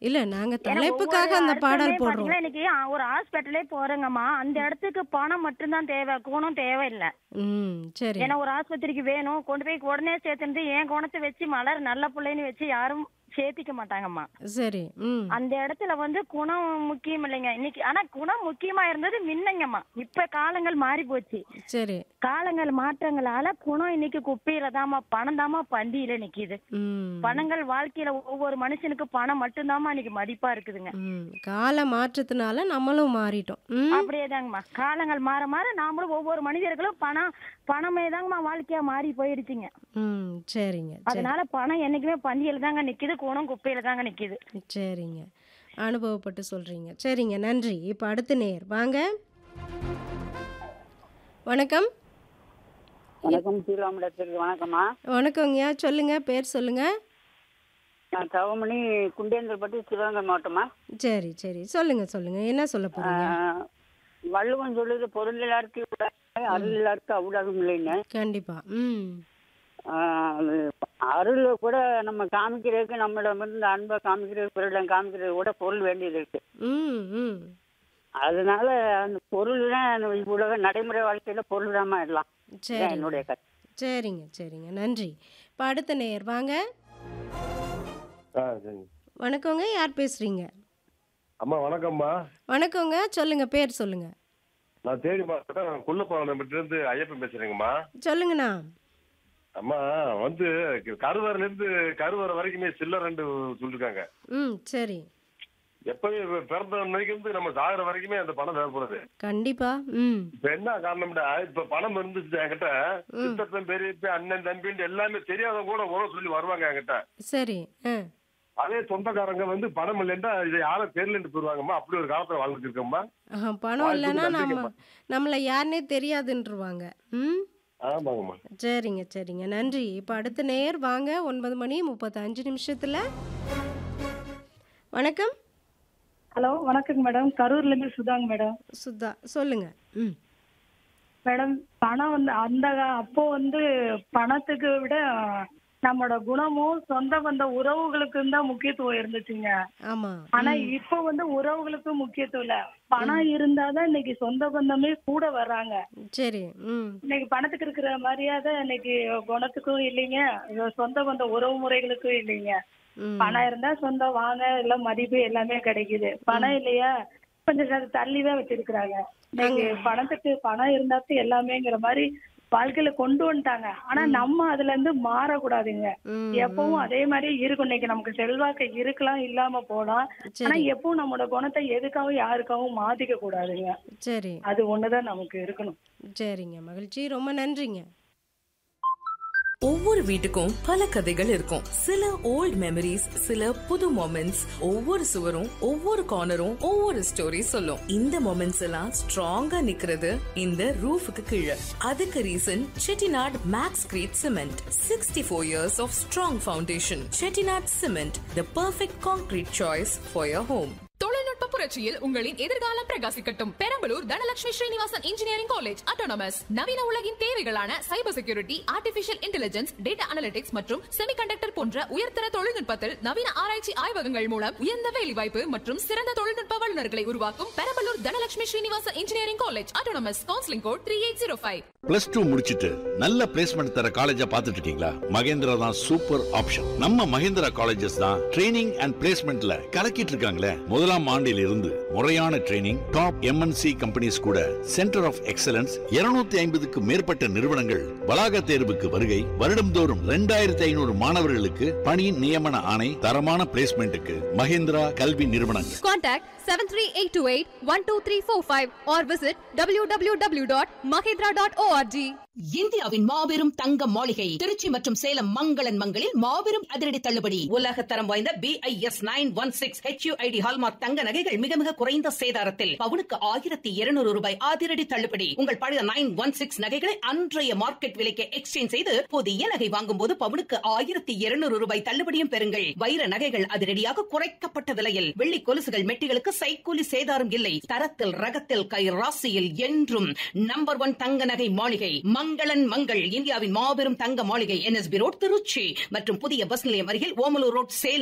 இல்ல நாங்க ஏன்னா தலைப்புக்காக ஒவ்வொரு அந்த பாடல் அரசுமே போடுறோம் பாத்தீங்கன்னா இன்னைக்கு ஆ, ஒரு ஹாஸ்பிட்டலே போறேங்கம்மா அந்த இடத்துக்கு பணம் மட்டும்தான் தேவை குணம் தேவையில்லை ம் சரி ஏன்னா ஒரு ஆஸ்பத்திரிக்கு வேணும் கொண்டு போய் உடனே சேர்த்துட்டு என் குணத்தை வச்சு மலர் நல்ல பிள்ளைன்னு வச்சு யாரும் சேர்த்திக்க மாட்டாங்கம்மா சரி ம் அந்த இடத்துல வந்து குணம் முக்கியம் இல்லைங்க இன்னைக்கு ஆனா குணம் முக்கியமா இருந்தது முன்னங்கம்மா இப்ப காலங்கள் மாறி போச்சு சரி காலங்கள் மாற்றங்களால குணம் இன்னைக்கு குப்பையில தாம்மா பணம் தாம்மா பந்தியில நிக்குது ம் பணங்கள் வாழ்க்கையில ஒவ்வொரு மனுஷனுக்கு பணம் மட்டும்தாம்மா இன்னைக்கு மதிப்பா இருக்குதுங்க ம் கால மாற்றத்தினால நம்மளும் மாறிட்டோம் ம் அப்படியே தாங்கம்மா காலங்கள் மாற மாற நாமளும் ஒவ்வொரு மனிதர்களும் பணம் பணமே தாங்கம்மா வாழ்க்கையா மாறி போயிடுச்சுங்க ம் சரிங்க சரி அதனால பணம் என்னைக்குமே பந்தியில தாங்க நிக்குது குணம் குப்பையில தாங்க நிக்குது சரிங்க அனுபவப்பட்டு சொல்றீங்க சரிங்க நன்றி இப்போ அடுத்த நேர் வாங்க வணக்கம் வணக்கம் ஸ்ரீராமடத்திற்கு வணக்கம்மா வணக்கங்கய்யா சொல்லுங்க பேர் சொல்லுங்க நான் தவமணி குண்டேந்தல்பட்டி சிவகங்கை மாவட்டமா சரி சரி சொல்லுங்க சொல்லுங்க என்ன சொல்ல போறீங்க ஆஹ், வள்ளுவன் சொல்லுது பொருள் எல்லாருக்கும் உலகம், அருள் எல்லாருக்கும் அவுடாகும் இல்லைன்னு கண்டிப்பா ம் ஆஹ், அது அருள் கூட நம்ம காமிக்கிறதுக்கு நம்மிடம் இருந்து அன்பை காமிக்கிறதுக்கு பிறரிடம் காமிக்கிறது கூட பொருள் வேண்டியது இருக்கு ம் ம் அதனால அந்த பொருள் தான் உலக நடைமுறை வாழ்க்கையில பொருள் தான் எல்லாம் சரி இதான் என்னுடைய கருத்து சரிங்க சரிங்க நன்றி இப்போ அடுத்த நேர் வாங்க ஆ சரிங்க வணக்கங்க யார் பேசுறீங்க அம்மா வணக்கம்மா வணக்கங்க சொல்லுங்க பேர் சொல்லுங்க நான் தேடி மாவட்டம் குள்ளப்பாளையம்பட்டிலேருந்து ஐயப்பன் பேசுறேங்கம்மா சொல்லுங்கண்ணா அம்மா வந்து கருவறையில இருந்து கருவறை வரைக்குமே சில்லர் ரெண்டு சொல்லிருக்காங்க ம் சரி எப்பவே பிறந்த அன்னைக்கு இருந்து நம்ம சாகுற வரைக்குமே அந்த பணம் தேவைப்படுது கண்டிப்பா ம் இப்ப என்ன காரணம்டா இப்ப பணம் இருந்துச்சு என்கிட்ட சித்தப்பன் பெரியப்ப அண்ணன் தம்பின்னு எல்லாமே தெரியாதவங்க கூட உறவு சொல்லி வருவாங்க என்கிட்ட சரி ஆ அதே சொந்தக்காரங்க வந்து பணம் இல்லைன்னா இதை யாரும் தெரியலன்னு போயிருவாங்கம்மா அப்படி ஒரு காலத்துல வாழ்ந்துட்டு இருக்கோம்மா ஆஹா, பணம் வாழ்த்துக்கு இல்லைன்னா நம்ம நன்றிங்கம்மா. நம்மளை யாருனே தெரியாதுன்றுவாங்க ம் ஆமாங்கம்மா சரிங்க சரிங்க நன்றி இப்போ அடுத்த நேர் வாங்க ஒன்பது மணி முப்பத்தஞ்சு நிமிஷத்தில் வணக்கம் ஹலோ வணக்கங்க மேடம் கரூர்ல இருந்து சுதாங்க மேடம் சுதா சொல்லுங்க ம் மேடம் பணம் வந்து அந்த கா- அப்போ வந்து பணத்துக்கு விட நம்மளோட குணமும் சொந்த பந்த உறவுகளுக்கும் தான் முக்கியத்துவம் இருந்துச்சுங்க ஆமாம் ஆனா இப்போ வந்து உறவுகளுக்கு முக்கியத்துவம் இல்ல பணம் இருந்தாதான் இன்னைக்கு சொந்த பந்தமே கூட வர்றாங்க சரி ம் இன்னைக்கு பணத்துக்கு இருக்கிற மரியாதை இன்னைக்கு குணத்துக்கும் இல்லைங்க இது சொந்த பந்த உறவு முறைகளுக்கும் இல்லைங்க ம் பணம் இருந்தா சொந்தம் வாங்க எல்லாம் மதிப்பு எல்லாமே கிடைக்குது பணம் இல்லையா கொஞ்சம் நேரம் தள்ளிதான் வச்சிருக்கிறாங்க இன்னைக்கு பணத்துக்கு பணம் இருந்தாத்து எல்லாமேங்கிற மாதிரி வாழ்க்கையில கொண்டு வந்துட்டாங்க ஆனா நம்ம அதுல இருந்து மாறக்கூடாதுங்க ம், எப்பவும் அதே மாதிரி இருக்கும் இன்னைக்கு நமக்கு செல்வாக்கு இருக்கலாம் இல்லாம போலாம் ஆனா சரி எப்பவும் நம்மளோட குணத்தை எதுக்காகவும் யாருக்காகவும் மாத்திக்க கூடாதுங்க சரி அது ஒண்ணுதான் நமக்கு இருக்கணும் சரிங்க மகிழ்ச்சி ரொம்ப நன்றிங்க ஒவ்வொரு வீட்டுக்கும் பல கதைகள் இருக்கும் சில ஓல்ட் மெமரிஸ் சில புது மொமெண்ட்ஸ் ஒவ்வொரு சுவரும் ஒவ்வொரு கார்னரும் ஒவ்வொரு ஸ்டோரி சொல்லும் இந்த மொமெண்ட்ஸ் எல்லாம் ஸ்ட்ராங்கா நிக்கிறது இந்த ரூஃபுக்கு கீழே அதுக்கு reason Chettinad max crete cement sixty four years of strong foundation Chettinad cement the perfect concrete choice for your home தொழில்நுட்ப புரட்சியில் உங்களின் எதிர்காலம் பிரகாசிக்கட்டும் Perambalur Dhanalakshmi Srinivasan engineering college autonomous நவீன உலகின் தேவைகளான cyber security artificial intelligence data analytics மற்றும் செமிகண்டக்டர் போன்ற உயர்தர தொழில்நுட்பத்தில் நவீன ஆராய்ச்சி ஆய்வகங்கள் மூலம் உயர்ந்த வேலைவாய்ப்பு மற்றும் சிறந்த தொழில்நுட்ப வல்லுநர்களை உருவாக்கும் Perambalur Dhanalakshmi Srinivasan engineering college autonomous counselling code three eight zero five plus two முடிச்சிட்டு நல்ல பிளேஸ்மெண்ட் தர காலேஜா பார்த்துட்டு இருக்கீங்களா மகேந்திரா தான் சூப்பர் ஆப்ஷன் நம்ம மகேந்திரா காலேஜஸ் தான் ட்ரைனிங் அண்ட் பிளேஸ்மெண்ட்ல கலக்கிட்டு இருக்காங்களே முதலாம் ஆண்டில் இருந்து முறையான ட்ரைனிங் டாப் எம்என்சி கம்பெனிஸ் கூட சென்டர் ஆஃப் எக்ஸலன்ஸ் 250 ஐம்பதுக்கு மேற்பட்ட நிறுவனங்கள் வளாக தேர்வுக்கு வருகை வருடம்தோறும் ரெண்டாயிரத்தி ஐநூறு மாணவர்களுக்கு பணி நியமன ஆணை தரமான பிளேஸ்மெண்ட்டுக்கு மகேந்திரா கல்வி நிறுவனங்கள் Contact 73828-12345 or visit www.mahindra.org. இந்தியாவின் மாபெரும் தங்க மாளிகை திருச்சி மற்றும் சேலம் மங்களன் மங்களில் மாபெரும் அதிரடி தள்ளுபடி உலக தரம் வாய்ந்த BIS nine one six HUID hallmark தங்க நகைகள் மிக மிக குறைந்த சேதாரத்தில் பவுனுக்கு ஆயிரத்தி இருநூறு ரூபாய் அதிரடி தள்ளுபடி உங்கள் பழைய நைன் ஒன் சிக்ஸ் நகைகளை அன்றைய மார்க்கெட் விலைக்கு எக்ஸ்சேஞ்ச் செய்து புதிய நகை வாங்கும் போது பவுனுக்கு ஆயிரத்தி இருநூறு ரூபாய் தள்ளுபடியும் பெறுங்கள் வைர நகைகள் அதிரடியாக குறைக்கப்பட்ட விலையில் வெள்ளி கொலுசுகள் மெட்டிகளுக்கு சைக்கூலி சேதாரம் இல்லை தரத்தில் ரகத்தில் கை ராசியில் என்றும் நம்பர் ஒன் தங்க நகை மாளிகை மங்களன் மங்கள் இந்தியாவின் மாபெரும் தங்க மாளிகை என்எஸ்பி ரோட் திருச்சி மற்றும் புதிய பஸ் நிலையம் அருகில் ஓமலூர் ரோட் சேலம்